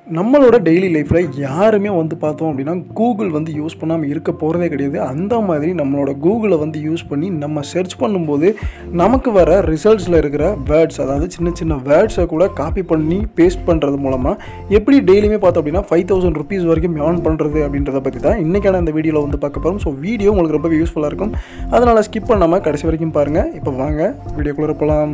நம்மளோட டெய்லி லைஃப்பில் யாருமே வந்து பார்த்தோம் அப்படின்னா கூகுள் வந்து யூஸ் பண்ணாமல் இருக்க போகிறதே கிடையாது அந்த மாதிரி நம்மளோட கூகுளை வந்து யூஸ் பண்ணி நம்ம சர்ச் பண்ணும்போது நமக்கு வர ரிசல்ட்ஸில் இருக்கிற வேர்ட்ஸ் அதாவது சின்ன சின்ன வேர்ட்ஸை கூட காப்பி பண்ணி பேஸ்ட் பண்ணுறது மூலமாக எப்படி டெய்லியுமே பார்த்தோம் அப்படின்னா ஃபைவ் தௌசண்ட் ருபீஸ் வரைக்கும் ஏர்ன் பண்ணுறது அப்படின்றத பற்றி தான் இன்றைக்கான இந்த வீடியோவில் வந்து பார்க்க போகிறோம் ஸோ வீடியோ உங்களுக்கு ரொம்ப யூஸ்ஃபுல்லாக இருக்கும் அதனால் ஸ்கிப் பண்ணாமல் கடைசி வரைக்கும் பாருங்கள் இப்போ வாங்க வீடியோக்குள்ளே போகலாம்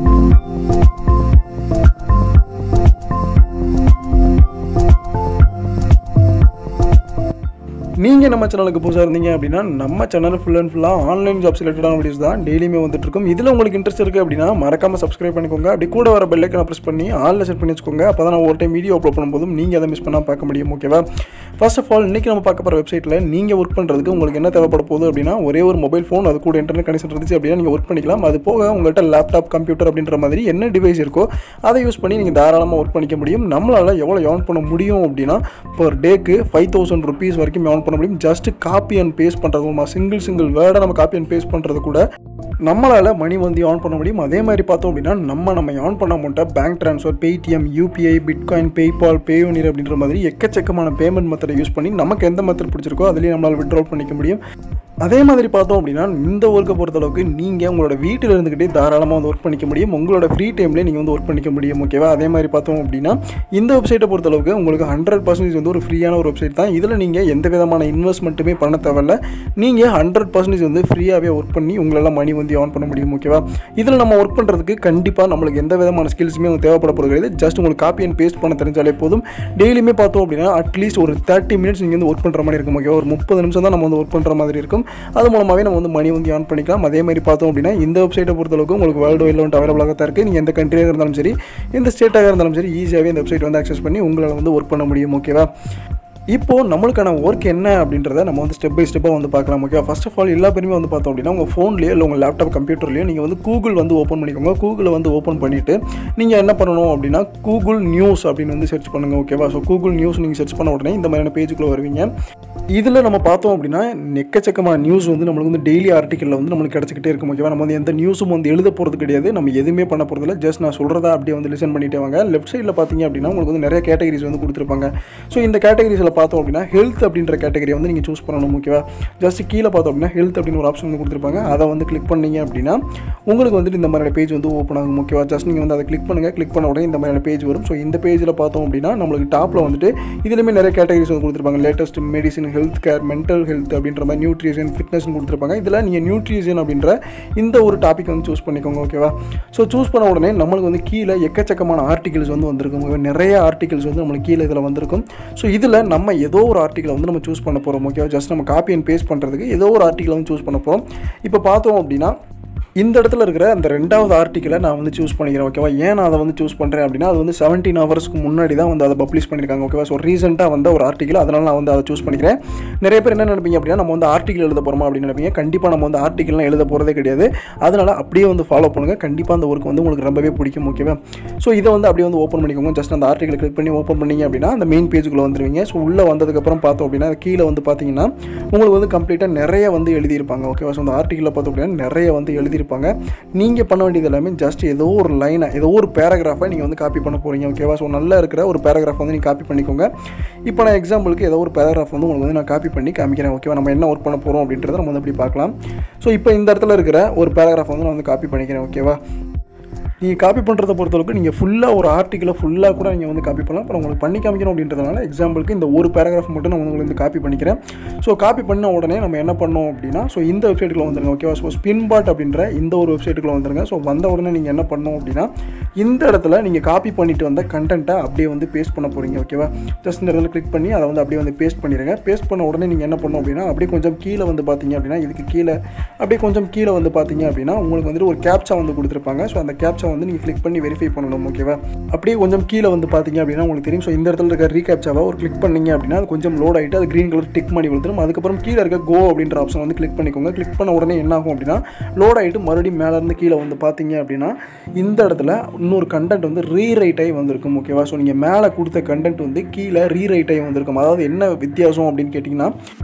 நீங்கள் நம்ம சேனலுக்கு புதுசாக இருந்தீங்க அப்படின்னா நம்ம சேனல் ஃபுல் அண்ட் ஃபுல்லாக ஆன்லைன் ஜாப் ரிலேட்டடான வீடியோஸ் தான் டெய்லியுமே வந்துட்டு இருக்கும் இதில் உங்களுக்கு இன்ட்ரெஸ்ட் இருக்குது அப்படின்னா மறக்காமல் சப்ஸ்கிரைப் பண்ணிக்கோங்க அப்படி கூட வர பெல்லைக்கனை ப்ரெஸ் பண்ணி ஆலில் செட் பண்ணி வச்சுக்கோங்க அப்போ தான் நான் ஒரு டைம் வீடியோ அப்லோட் பண்ணும்போதும் நீங்கள் அதை மிஸ் பண்ணால் பார்க்க முடியும் ஓகேவா ஃபர்ஸ்ட் ஆஃப் ஆல் இன்றைக்கி நம்ம பார்க்க போகிற வெப்சைட்டில் நீங்கள் ஒர்க் பண்ணுறதுக்கு உங்களுக்கு என்ன தேவைப்பட போகுது அப்படின்னா ஒரே ஒரு மொபைல் ஃபோன் அது கூட இன்டர்நெட் கனெக்ஷன் இருந்துச்சு அப்படின்னா நீங்கள் ஒர்க் பண்ணிக்கலாம் அது போக உங்கள்கிட்ட லேப்டாப் கம்ப்யூட்டர் அப்படின்ற மாதிரி என்ன டிவைஸ் இருக்கோ அதை யூஸ் பண்ணி நீங்கள் தாராளமாக ஒர்க் பண்ணிக்க முடியும் நம்மளால் எவ்வளோ ஏர்ன் பண்ண முடியும் அப்படின்னா பர் டேக்கு ஃபைவ் தௌசண்ட் ருபீஸ் வரைக்கும் ஏர்ன் பண்ண முடியும் ஜஸ்ட் காப்பி அண்ட் பேஸ்ட் பண்ணுறது மூலமாக சிங்கிள் சிங்கிள் வேர்டை நம்ம காப்பி அண்ட் பேஸ்ட் பண்ணுறது கூட நம்மளால் மணி வந்து ஏர்ன் பண்ண முடியும் அதே மாதிரி பார்த்தோம் அப்படின்னா நம்ம நம்ம ஏர்ன் பண்ண அமௌண்ட்டை bank transfer Paytm UPI bitcoin PayPal Payoneer அப்படின்ற மாதிரி எக்கச்சக்கமான பேமெண்ட் மெத்தடை யூஸ் பண்ணி நமக்கு எந்த மெத்தட் பிடிச்சிருக்கோ அதுலேயே நம்மளால் விட்ரால் பண்ணிக்க முடியும் அதே மாதிரி பார்த்தோம் அப்படின்னா இந்த ஒர்க்கை பொறுத்தளவுக்கு நீங்கள் உங்களோட வீட்டில் இருந்துக்கிட்டே தாராளமாக வந்து ஒர்க் பண்ணிக்க முடியும் உங்களோட ஃப்ரீ டைம்லேயே நீங்கள் வந்து ஒர்க் பண்ணிக்க முடியும் ஓகேவா அதே மாதிரி பார்த்தோம் அப்படின்னா இந்த வெப்சைட்டை பொறுத்தளவுக்கு உங்களுக்கு ஹண்ட்ரட் பர்சன்டேஜ் வந்து ஒரு ஃப்ரீயான ஒரு வெப்சைட் தான் இதில் நீங்கள் எந்த விதமான இன்வெஸ்ட்மெண்ட்டுமே பண்ண தேவையில்ல நீங்கள் ஹண்ட்ரட் பர்சன்டேஜ் வந்து ஃப்ரீயாகவே ஒர்க் பண்ணி உங்களால் மணி வந்து ஏர்ன் பண்ண முடியும் ஓகேவா இதில் நம்ம ஒர்க் பண்ணுறதுக்கு கண்டிப்பாக நம்மளுக்கு எந்த விதமான ஸ்கில்ஸுமே வந்து தேவைப்பட போகிறது கிடையாது ஜஸ்ட் உங்களுக்கு காப்பி அண்ட் பேஸ்ட் பண்ண தெரிஞ்சாலே போதும் டெய்லியுமே பார்த்தோம் அப்படின்னா அட்லீஸ்ட் ஒரு தேர்ட்டி மினிட்ஸ் நீங்கள் வந்து ஒர்க் பண்ணுற மாதிரி இருக்கும் ஓகேவா ஒரு முப்பது நிமிஷம் தான் நம்ம வந்து ஒர்க் பண்ணுற மாதிரி இருக்கும் அது மூலமாகவே நம்ம வந்து மணி வந்து ஏர்ன் பண்ணிக்கலாம் அதே மாதிரி பார்த்தோம் அப்படின்னா இந்த வெப்சைட்டை பொறுத்தளவுக்கு உங்களுக்கு வேர்ல்டு வைடில் வந்து அவைலபிளாக தான் இருக்குது நீங்கள் எந்த கண்ட்ரியாக இருந்தாலும் சரி எந்த ஸ்டேட்டாக இருந்தாலும் சரி ஈஸியாகவே இந்த வெப்சைட் வந்து ஆக்சஸ் பண்ணி உங்களால் வந்து ஒர்க் பண்ண முடியும் ஓகேவா இப்போது நம்மளுக்கான ஒர்க் என்ன அப்படின்றத நம்ம வந்து ஸ்டெப் பை ஸ்டெப்பாக வந்து பார்க்கலாம் ஓகே ஃபர்ஸ்ட் ஆஃப் ஆல் எல்லா பேருமே வந்து பார்த்தோம் அப்படின்னா உங்கள் ஃபோன்லேயோ இல்லை உங்கள் லேப்டாப் கம்ப்யூட்டர்லேயோ நீங்கள் வந்து கூகுள் வந்து ஓப்பன் பண்ணிக்கோங்க கூகுளை வந்து ஓப்பன் பண்ணிவிட்டு நீங்கள் என்ன பண்ணணும் அப்படின்னா கூகுள் நியூஸ் அப்படின்னு வந்து சர்ச் பண்ணுங்கள் ஓகேவா ஸோ கூகுள் நியூஸ் நீங்கள் சர்ச் பண்ண உடனே இந்த மாதிரியான பேஜுக்குள்ளே வருவீங்க இதில் நம்ம பார்த்தோம் அப்படின்னா எக்கச்சக்கமான நியூஸ் வந்து நம்மளுக்கு வந்து டெய்லி ஆர்டிக்கலில் வந்து நம்மளுக்கு கிடச்சிக்கிட்டே இருக்கும் ஓகேவா நம்ம வந்து எந்த நியூஸும் வந்து எழுத போகிறது கிடையாது நம்ம எதுவுமே பண்ண போகிறதில்ல ஜஸ்ட் நான் சொல்கிறதா அப்படியே வந்து லிசன் பண்ணிட்டே வாங்க லெஃப்ட் சைடில் பார்த்தீங்க அப்படின்னா உங்களுக்கு வந்து நிறைய கேட்டகரிஸ் வந்து கொடுத்துருப்பாங்க ஸோ இந்த கேட்டகரிஸில் பார்த்தோம் அப்படின்னா ஹெல்த் அப்படின்ற கேட்டகரியை வந்து நீங்கள் சூஸ் பண்ணணும் ஓகேவா ஜஸ்ட் கீழே பார்த்தோம் அப்படின்னா ஹெல்த் அப்படின்னு ஒரு ஆப்ஷன் வந்து கொடுத்துருப்பாங்க அதை வந்து கிளிக் பண்ணீங்க அப்படின்னா உங்களுக்கு வந்துட்டு இந்த மாதிரியான பேஜ் வந்து ஓப்பன் ஆகும் ஓகேவா ஜஸ்ட் நீங்கள் வந்து அதை கிளிக் பண்ணுங்கள் கிளிக் பண்ண உடனே இந்த மாதிரியான பேஜ் வரும் ஸோ இந்த பேஜில் பார்த்தோம் அப்படின்னா நம்மளுக்கு டாப்பில் வந்துட்டு இதுலேயுமே நிறைய கேட்டகரிஸ் வந்து கொடுத்துருப்பாங்க latest medicine health care mental health அப்படின்ற மாதிரி நியூட்ரிஷன் ஃபிட்னஸ்னு கொடுத்துருப்பாங்க இதில் நீங்கள் நியூட்ரிஷன் அப்படின்ற இந்த ஒரு டாபிக் வந்து சூஸ் பண்ணிக்கோங்க ஓகேவா ஸோ சூஸ் பண்ண உடனே நம்மளுக்கு வந்து கீழே எக்கச்சக்கமான ஆர்டிகல்ஸ் வந்து வந்திருக்கும் ஓகேவா நிறைய ஆர்டிகல்ஸ் வந்து நம்மளுக்கு கீழே இதில் வந்திருக்கும் ஸோ இதில் நம்ம ஏதோ ஒரு ஆர்டிக்கலை வந்து நம்ம சூஸ் பண்ண போகிறோம் ஓகேவா ஜஸ்ட் நம்ம காப்பி அண்ட் பேஸ்ட் பண்ணுறதுக்கு ஏதோ ஒரு ஆர்டிக்கலை வந்து சூஸ் பண்ண போகிறோம் இப்போ பார்த்தோம் அப்படின்னா இந்த இடத்துல இருக்கிற அந்த ரெண்டாவது ஆர்டிக்கலை நான் வந்து சூஸ் பண்ணிக்கிறேன் ஓகேவா ஏன் நான் அதை வந்து சூஸ் பண்ணுறேன் அப்படின்னா அது வந்து செவன்டீன் ஹவர்ஸ்க்கு முன்னாடி தான் வந்து அதை பப்ளிஷ் பண்ணியிருக்காங்க ஓகேவா ஸோ ரீசெண்டாக வந்த ஒரு ஆர்டிக்கல் அதனால் நான் வந்து அதை சூஸ் பண்ணிக்கிறேன் நிறைய பேர் என்ன நினைப்பீங்க அப்படின்னா நம்ம வந்து ஆர்டிக்கல் எழுத போகிறோமா அப்படின்னு நினைப்பீங்க கண்டிப்பாக நம்ம வந்து ஆர்டிக்கல்லாம் எழுத போகிறதே கிடையாது அதனால் அப்படியே வந்து ஃபாலோ பண்ணுங்கள் கண்டிப்பாக அந்த ஒர்க் வந்து உங்களுக்கு ரொம்பவே பிடிக்கும் ஓகேவா ஸோ இதை வந்து அப்படியே வந்து ஓப்பன் பண்ணிக்கோங்க ஜஸ்ட் அந்த ஆர்டிக்கல் கிளிக் பண்ணி ஓப்பன் பண்ணீங்க அப்படின்னா அந்த மெயின் பேஜுக்குள்ளே வந்துருவீங்க ஸோ உள்ளே வந்ததுக்கப்புறம் பார்த்தோம் அப்படின்னா கீழே வந்து பார்த்தீங்கன்னா உங்களுக்கு வந்து கம்ப்ளீட்டாக நிறைய வந்து எழுதியிருப்பாங்க ஓகேவா ஸோ அந்த ஆர்டிக்கலில் பார்த்தோம் அப்படின்னா நிறைய வந்து எழுதியிருப்பாங்க நீங்கள் பண்ண வேண்டியது எல்லாமே ஜஸ்ட் ஏதோ ஒரு லைனை ஏதோ ஒரு பேராகிராஃபை நீங்கள் வந்து காப்பி பண்ண போகிறீங்க ஓகேவா ஸோ நல்லா இருக்கிற ஒரு பேராகிராஃப் வந்து நீங்கள் காப்பி பண்ணிக்கோங்க இப்போ நான் எக்ஸாம்பிளுக்கு ஏதோ ஒரு பேராகிராஃப் வந்து உங்களுக்கு வந்து நான் காப்பி பண்ணி காமிக்கிறேன் ஓகேவா நம்ம என்ன ஒர்க் பண்ண போகிறோம் அப்படின்றத நம்ம வந்து அப்படி பார்க்கலாம் ஸோ இப்போ இந்த இடத்துல இருக்கிற ஒரு பேராகிராஃப் வந்து நான் வந்து காப்பி பண்ணிக்கிறேன் ஓகேவா நீங்கள் காப்பி பண்ணுறதை பொறுத்தளவுக்கு நீங்கள் ஃபுல்லாக ஒரு ஆர்டிக்கலை ஃபுல்லாக கூட நீங்கள் வந்து காப்பி பண்ணலாம் அப்புறம் உங்களுக்கு பண்ணி காமிக்கணும் அப்படின்றதுனால எக்ஸாம்பிளுக்கு இந்த ஒரு பேராகிராஃப் மட்டும் நான் உங்களுக்கு வந்து காப்பி பண்ணிக்கிறேன் ஸோ காப்பி பண்ண உடனே நம்ம என்ன பண்ணோம் அப்படின்னா ஸோ இந்த வெப்சைட்டுக்குள்ள வந்துருங்க ஓகேவா ஸோ ஸ்பின்பாட் அப்படின்ற இந்த ஒரு வெப்சைட்டுக்குள்ள வந்துருங்க ஸோ வந்த உடனே நீங்கள் என்ன பண்ணணும் அப்படின்னா இந்த இடத்துல நீங்கள் காப்பி பண்ணிட்டு வந்த கண்டென்ட்டை அப்படியே வந்து பேஸ்ட் பண்ண போகிறீங்க ஓகேவா ஜஸ்ட் இந்த இடத்துல கிளிக் பண்ணி அதை வந்து அப்படியே வந்து பேஸ்ட் பண்ணிடுங்க பேஸ்ட் பண்ண உடனே நீங்கள் என்ன பண்ணணும் அப்படின்னா அப்படியே கொஞ்சம் கீழே வந்து பார்த்தீங்க அப்படின்னா இதுக்கு கீழே அப்படியே கொஞ்சம் கீழே வந்து பார்த்தீங்க அப்படின்னா உங்களுக்கு வந்துட்டு ஒரு கேப்ச்சா வந்து கொடுத்துருப்பாங்க ஸோ அந்த கேப்ச்சா வந்து நீங்கள் கிளிக் பண்ணி வெரிஃபை பண்ணணும் ஓகேவா அப்படியே கொஞ்சம் கீழே வந்து பார்த்தீங்க அப்படின்னா உங்களுக்கு தெரியும் ஸோ இந்த இடத்துல இருக்க ரீகேப்ச்சாவை ஒரு கிளிக் பண்ணீங்க அப்படின்னா அது கொஞ்சம் லோட் ஆகிட்டு அது க்ரீன் கலர் டிக் பண்ணி கொடுத்துரும் அதுக்கப்புறம் கீழே இருக்க கோ அப்படின்ற ஆப்ஷன் வந்து கிளிக் பண்ணிக்கோங்க கிளிக் பண்ண உடனே என்ன ஆகும் அப்படின்னா லோட் ஆகிட்டு மறுபடியும் மேலேருந்து கீழே வந்து பார்த்தீங்க அப்படின்னா இந்த இடத்துல இன்னொரு கண்டென்ட் வந்து ரீரைட் ஆகி வந்திருக்கும் ஓகேவா ஸோ நீங்கள் மேலே கொடுத்த கண்டென்ட் வந்து கீழே ரீரைட் ஆகி வந்திருக்கும் அதாவது என்ன வித்தியாசம் அப்படின்னு கேட்டிங்கன்னா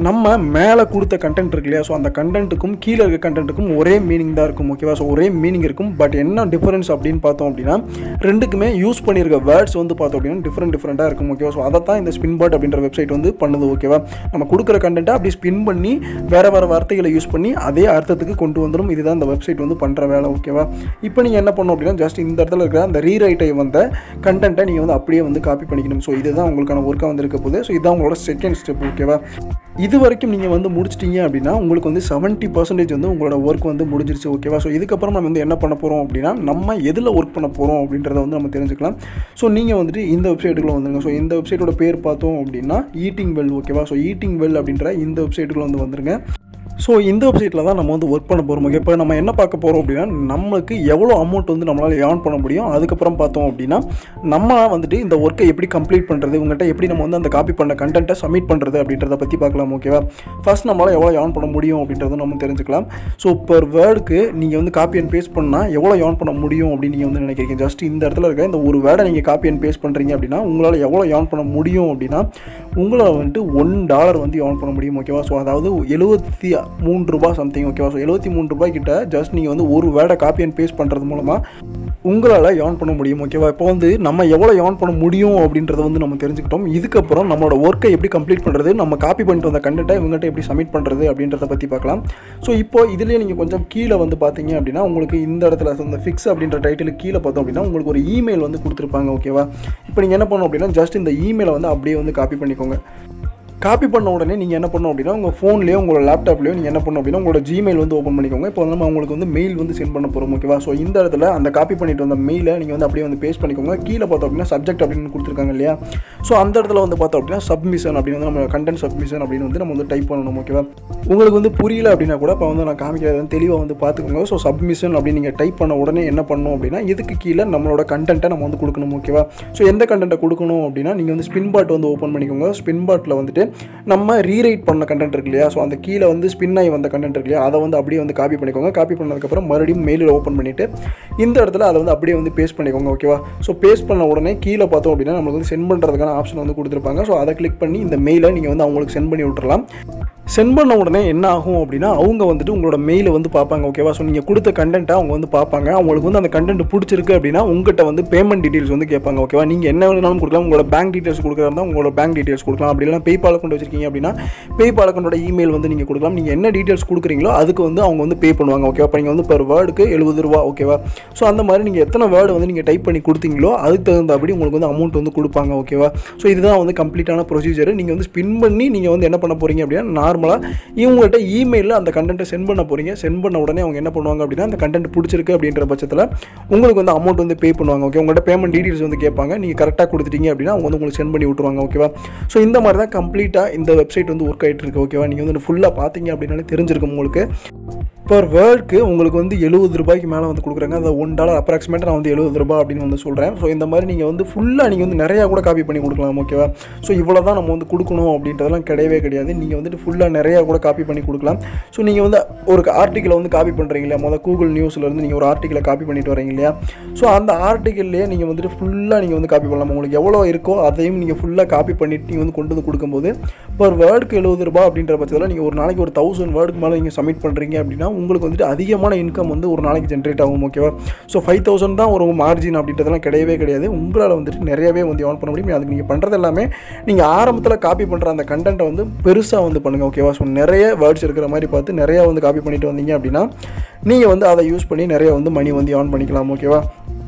நம்ம மேலே கொடுத்த கண்டென்ட் இருக்கு இல்லையா ஸோ அந்த கண்டென்ட்டுக்கும் கீழே இருக்க கண்டென்ட்டுக்கும் ஒரே மீனிங் தான் இருக்கும் ஓகேவா ஸோ ஒரே மீனிங் இருக்கும் பட் என்ன டிஃபரன்ஸ் அப்படின்னு பார்த்தோம் அப்படின்னா ரெண்டுக்குமே யூஸ் பண்ணியிருக்க வேர்ட்ஸ் வந்து பார்த்தோம் அப்படின்னா டிஃப்ரெண்ட் டிஃப்ரெண்ட்டாக இருக்கும் ஓகேவா ஸோ அதை தான் இந்த ஸ்பின் பாட் அப்படின்ற வெப்சைட் வந்து பண்ணுது ஓகேவா நம்ம கொடுக்குற கண்டென்ட்டை அப்படி ஸ்பின் பண்ணி வேறு வேறு வார்த்தைகளை யூஸ் பண்ணி அதே அர்த்தத்துக்கு கொண்டு வந்துடும் இதுதான் இந்த வெப்சைட் வந்து பண்ணுற வேலை ஓகேவா இப்போ நீங்கள் என்ன பண்ணணும் அப்படின்னா ஜஸ்ட் இந்த இடத்துல இருக்கிற அந்த ரீரைட்டை வந்த கண்டென்ட்டை நீங்கள் வந்து அப்படியே வந்து காப்பி பண்ணிக்கணும் ஸோ இதுதான் உங்களுக்கான ஒர்க்காக வந்து இருக்க போகுது ஸோ இதுதான் உங்களோட செகண்ட் ஸ்டெப் ஓகேவா இது வரைக்கும் நீங்கள் வந்து முடிச்சிட்டீங்க அப்படின்னா உங்களுக்கு வந்து செவன்ட்டி பர்சன்டேஜ் வந்து உங்களோட ஒர்க் வந்து முடிஞ்சிருச்சு ஓகேவா ஸோ இதுக்கப்புறம் நம்ம வந்து என்ன பண்ண போகிறோம் அப்படின்னா நம்ம எதில் ஒர்க் பண்ண போகிறோம் அப்படின்றத வந்து நம்ம தெரிஞ்சுக்கலாம் ஸோ நீங்கள் வந்துட்டு இந்த வெப்சைட்டுக்குள்ள வந்துருங்க ஸோ இந்த வெப்சைட்டோட பேர் பார்த்தோம் அப்படின்னா ஈட்டிங் வெல் ஓகேவா ஸோ ஈட்டிங் வெல் அப்படின்ற இந்த வெப்சைட்டுக்குள்ள வந்து வந்துருங்க ஸோ இந்த வெப்சைட்டில் தான் நம்ம வந்து ஒர்க் பண்ண போகிறோம் ஓகே இப்போ நம்ம என்ன பார்க்க போகிறோம் அப்படின்னா நம்மளுக்கு எவ்வளோ அமௌண்ட் வந்து நம்மளால் ஏர்ன் பண்ண முடியும் அதுக்கப்புறம் பார்த்தோம் அப்படின்னா நம்ம வந்துட்டு இந்த ஒர்க்கை எப்படி கம்ப்ளீட் பண்ணுறது உங்கள்கிட்ட எப்படி நம்ம வந்து அந்த காப்பி பண்ண கண்டென்ட்டை சப்மிட் பண்ணுறது அப்படின்றத பற்றி பார்க்கலாம் ஓகேவா ஃபர்ஸ்ட் நம்மளால் எவ்வளோ ஏர்ன் பண்ண முடியும் அப்படின்றத நம்ம தெரிஞ்சுக்கலாம் ஸோ பர் வேர்டுக்கு நீங்கள் வந்து காப்பி அண்ட் பேஸ்ட் பண்ணால் எவ்வளோ ஏர்ன் பண்ண முடியும் அப்படின்னு நீங்கள் வந்து நினைக்கிறீங்க ஜஸ்ட் இந்த இடத்துல இருக்க இந்த ஒரு வேர்டை நீங்கள் காப்பி அண்ட் பேஸ்ட் பண்ணுறீங்க அப்படின்னா உங்களால் எவ்வளோ ஏர்ன் பண்ண முடியும் அப்படின்னா உங்களால் வந்துட்டு ஒன் டாலர் வந்து ஏர்ன் பண்ண முடியும் ஓகேவா ஸோ அதாவது எழுபத்தி மூன்று ரூபாய் சம்திங் ஓகேவா ஸோ எழுபத்தி மூணு ரூபாய் கிட்ட ஜஸ்ட் நீங்கள் வந்து ஒரு வேர்டை காப்பி அண்ட் பேஸ்ட் பண்ணுறது மூலமாக உங்களால் ஏர்ன் பண்ண முடியும் ஓகேவா இப்போ வந்து நம்ம எவ்வளோ ஏர்ன் பண்ண முடியும் அப்படின்றத வந்து நம்ம தெரிஞ்சுக்கிட்டோம் இதுக்கப்புறம் நம்மளோட ஒர்க்கை எப்படி கம்ப்ளீட் பண்ணுறது நம்ம காப்பி பண்ணிட்டு வந்த கண்டென்ட்டை இவங்ககிட்ட எப்படி சப்மிட் பண்ணுறது அப்படின்றத பற்றி பார்க்கலாம் ஸோ இப்போ இதுலேயே நீங்கள் கொஞ்சம் கீழே வந்து பார்த்தீங்க அப்படின்னா உங்களுக்கு இந்த இடத்துல இந்த ஃபிக்ஸ் அப்படின்ற டைட்டிலுக்கு கீழே பார்த்தோம் அப்படின்னா உங்களுக்கு ஒரு இமெயில் வந்து கொடுத்துருப்பாங்க ஓகேவா இப்போ நீங்கள் என்ன பண்ணணும் அப்படின்னா ஜஸ்ட் இந்த இமெயிலை வந்து அப்படியே வந்து காப்பி பண்ணிக்கோங்க காப்பி பண்ண உடனே நீங்கள் என்ன பண்ணணும் அப்படின்னா உங்கள் ஃபோன்லேயோ உங்களோட லேப்டாப்லேயோ நீங்கள் என்ன பண்ணணும் அப்படின்னா உங்களோட ஜிமெயில் வந்து ஓப்பன் பண்ணிக்கோங்க இப்போ வந்து நம்ம உங்களுக்கு வந்து மெயில் வந்து சென்ட் பண்ண போகிறோம் ஓகேவா ஸோ இந்த இடத்துல அந்த காப்பி பண்ணிட்டு வந்த மெயிலை நீங்கள் வந்து அப்படியே வந்து பேஸ்ட் பண்ணிக்கோங்க கீழே பார்த்தோம் அப்படின்னா சப்ஜெக்ட் அப்படின்னு கொடுத்துருக்காங்க இல்லையா ஸோ அந்த இடத்துல வந்து பார்த்தோம் அப்படின்னா சப்மிஷன் அப்படின்னு வந்து நம்ம கண்டென்ட் சப்மிஷன் அப்படின்னு வந்து நம்ம வந்து டைப் பண்ணணும் ஓகேவா உங்களுக்கு வந்து புரியல அப்படின்னா கூட இப்போ வந்து நான் காமிக்கிறது தெளிவாக வந்து பார்த்துக்கோங்க ஸோ சப்மிஷன் அப்படின்னு நீங்கள் டைப் பண்ண உடனே என்ன பண்ணணும் அப்படின்னா இதுக்கு கீழே நம்மளோட கண்டென்ட்டை நம்ம வந்து கொடுக்கணும் ஓகேவா ஸோ எந்த கண்டென்ட்டை கொடுக்கணும் அப்படின்னா நீங்கள் வந்து ஸ்பின் பாட் வந்து ஓப்பன் பண்ணிக்கோங்க ஸ்பின் பாட்டில் வந்துட்டு நம்ம ரீரைட் பண்ண கண்டென்ட் இருக்கு இல்லையா ஸோ அந்த கீழே வந்து ஸ்பின் ஆகி வந்த கண்டென்ட் இருக்கு இல்லையா அதை வந்து அப்படியே வந்து காப்பி பண்ணிக்கோங்க காப்பி பண்ணதுக்கப்புறம் மறுபடியும் மெயிலில் ஓப்பன் பண்ணிவிட்டு இந்த இடத்துல அதை வந்து அப்படியே வந்து பேஸ்ட் பண்ணிக்கோங்க ஓகேவா ஸோ பேஸ்ட் பண்ண உடனே கீழே பார்த்தோம் அப்படின்னா நம்மளுக்கு வந்து சென்ட் பண்ணுறதுக்கான ஆப்ஷன் வந்து கொடுத்துருப்பாங்க ஸோ அதை கிளிக் பண்ணி இந்த மெயிலை நீங்கள் வந்து அவங்களுக்கு சென்ட் பண்ணி விட்டுறலாம் சென்ட் பண்ண உடனே என்ன ஆகும் அப்படின்னா அவங்க வந்துட்டு உங்களோட மெயிலை வந்து பார்ப்பாங்க ஓகேவா ஸோ நீங்கள் கொடுத்த கண்டென்ட்டை அவங்க வந்து பார்ப்பாங்க அவங்களுக்கு வந்து அந்த கண்டென்ட் பிடிச்சிருக்கு அப்படின்னா உங்கள்கிட்ட வந்து பேமெண்ட் டீட்டெயில்ஸ் வந்து கேட்பாங்க ஓகேவா நீங்கள் என்ன வேணாலும் கொடுக்கலாம் உங்களோட பேங்க் டீட்டெயில்ஸ் கொடுக்குறதா உங்களோட பேங்க் டீட்டெயில்ஸ் கொடுக்கலாம் அப்படி இல்லைனா பேபால் அக்கௌண்ட் வச்சிருக்கீங்க அப்படின்னா பேபால் அக்கௌண்டோட இமெயில் வந்து நீங்கள் கொடுக்கலாம் நீங்கள் என்ன டீட்டெயில்ஸ் கொடுக்குறீங்களோ அதுக்கு வந்து அவங்க வந்து பே பண்ணுவாங்க ஓகேவா இப்போ நீங்கள் வந்து per வேர்டுக்கு எழுபது ரூபா ஓகேவா ஸோ அந்த மாதிரி நீங்கள் எத்தனை வேர்டு வந்து நீங்கள் டைப் பண்ணி கொடுத்தீங்களோ அதுக்கு தகுந்தபடி உங்களுக்கு வந்து அமௌண்ட் வந்து கொடுப்பாங்க ஓகேவா ஸோ இதுதான் வந்து கம்ப்ளீட்டான ப்ரொசீஜர் நீங்கள் வந்து ஸ்பின் பண்ணி நீங்கள் வந்து என்ன பண்ண போகிறீங்க அப்படின்னா நார்மலாக இவங்கள்ட்ட இமெயிலில் அந்த கண்டென்ட்டை சென்ட் பண்ண போகிறீங்க சென்ட் பண்ண உடனே அவங்க என்ன பண்ணுவாங்க அப்படின்னா அந்த கண்டென்ட் பிடிச்சிருக்கு அப்படின்ற பட்சத்தில் உங்களுக்கு வந்து அமௌண்ட் வந்து பே பண்ணுவாங்க ஓகே உங்கள்கிட்ட பேமெண்ட் டீட்டெயில்ஸ் வந்து கேட்பாங்க நீங்கள் கரெக்டாக கொடுத்துட்டீங்க அப்படின்னா அவங்க வந்து உங்களுக்கு சென்ட் பண்ணி விட்ருவாங்க ஓகேவா ஸோ இந்த மாதிரி தான் கம்ப்ளீட்டாக இந்த வெப்சைட் வந்து ஒர்க் ஆகிட்டு இருக்கு ஓகேவா நீங்கள் வந்து ஃபுல்லாக பார்த்தீங்க அப்படின்னாலே தெரிஞ்சிருக்கும் உங்களுக்கு பர் வேர்டுக்கு உங்களுக்கு வந்து எழுபது ரூபாய்க்கு மேலே வந்து கொடுக்குறாங்க அந்த ஒன் டாலர் அப்ராக்சிமேட்டாக நான் வந்து எழுபது ரூபாய் அப்படின்னு வந்து சொல்கிறேன் ஸோ இந்த மாதிரி நீங்கள் வந்து ஃபுல்லாக நீங்கள் வந்து நிறையா கூட காப்பி பண்ணி கொடுக்கலாம் ஓகேவா ஸோ இவ்வளோ தான் நம்ம வந்து கொடுக்கணும் அப்படின்றதெல்லாம் கிடையவே கிடையாது நீங்கள் வந்துட்டு ஃபுல்லாக நிறையா கூட காப்பி பண்ணி கொடுக்கலாம் ஸோ நீங்கள் வந்து ஒரு ஆர்டிக்கலை வந்து காப்பி பண்ணுறீங்க இல்லையா முதல் கூகுள் நியூஸில் இருந்து நீங்கள் ஒரு ஆர்டிக்கலை காப்பி பண்ணிட்டு வரீங்க இல்லையா ஸோ அந்த ஆர்டிக்கல்லையே நீங்கள் வந்துட்டு ஃபுல்லாக நீங்கள் வந்து காப்பி பண்ணலாம் உங்களுக்கு எவ்வளோ இருக்கோ அதையும் நீங்கள் ஃபுல்லாக காப்பி பண்ணிட்டு நீங்கள் வந்து கொண்டு வந்து கொடுக்கும்போது பர் வேர்டுக்கு எழுபது ரூபாய் அப்படின்ற பட்சத்தில் நீங்கள் ஒரு நாளைக்கு ஒரு தௌசண்ட் வேர்டுக்கு மேலே நீங்கள் சப்மிட் பண்ணுறீங்க அப்படின்னா உங்களுக்கு வந்துட்டு அதிகமான இன்கம் வந்து ஒரு நாளைக்கு ஜென்ரேட் ஆகும் ஓகேவா ஸோ ஃபைவ் தௌசண்ட் தான் ஒரு மார்ஜின் அப்படின்றதெல்லாம் கிடையவே கிடையாது உங்களால் வந்துட்டு நிறையவே வந்து ஏர்ன் பண்ண முடியும் அதுக்கு நீங்கள் பண்ணுறது எல்லாமே நீங்கள் ஆரம்பத்தில் காப்பி பண்ணுற அந்த கண்டென்ட்டை வந்து பெருசாக வந்து பண்ணுங்கள் ஓகேவா ஸோ நிறைய வேர்ட்ஸ் இருக்கிற மாதிரி பார்த்து நிறையா வந்து காப்பி பண்ணிட்டு வந்தீங்க அப்படின்னா நீங்கள் வந்து அதை யூஸ் பண்ணி நிறைய வந்து மணி வந்து ஏர்ன் பண்ணிக்கலாம் ஓகேவா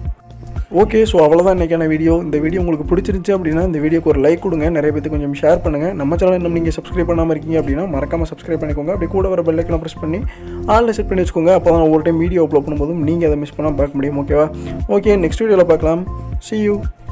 ஓகே ஸோ அவ்வளோதான் இன்றைக்கான வீடியோ இந்த வீடியோ உங்களுக்கு பிடிச்சிருந்துச்சு அப்படின்னா இந்த வீடியோக்கு ஒரு லைக் கொடுங்க நிறைய பேருக்கு கொஞ்சம் ஷேர் பண்ணுங்கள் நம்ம சேனல் இன்னும் நீங்கள் சப்ஸ்கிரைப் பண்ணாமல் இருக்கீங்க அப்படின்னா மறக்காமல் சப்ஸ்கிரைப் பண்ணிக்கோங்க அப்படி கூட வர பெல்லைக்கெல்லாம் ப்ரெஸ் பண்ணி ஆளில் செட் பண்ணி வச்சுக்கோங்க அப்போ தான் ஒவ்வொரு டைம் வீடியோ அப்லோட் பண்ணும்போதும் நீங்கள் அதை மிஸ் பண்ணாமல் பார்க்க முடியும் ஓகேவா ஓகே நெக்ஸ்ட் வீடியோவில் பார்க்கலாம் see you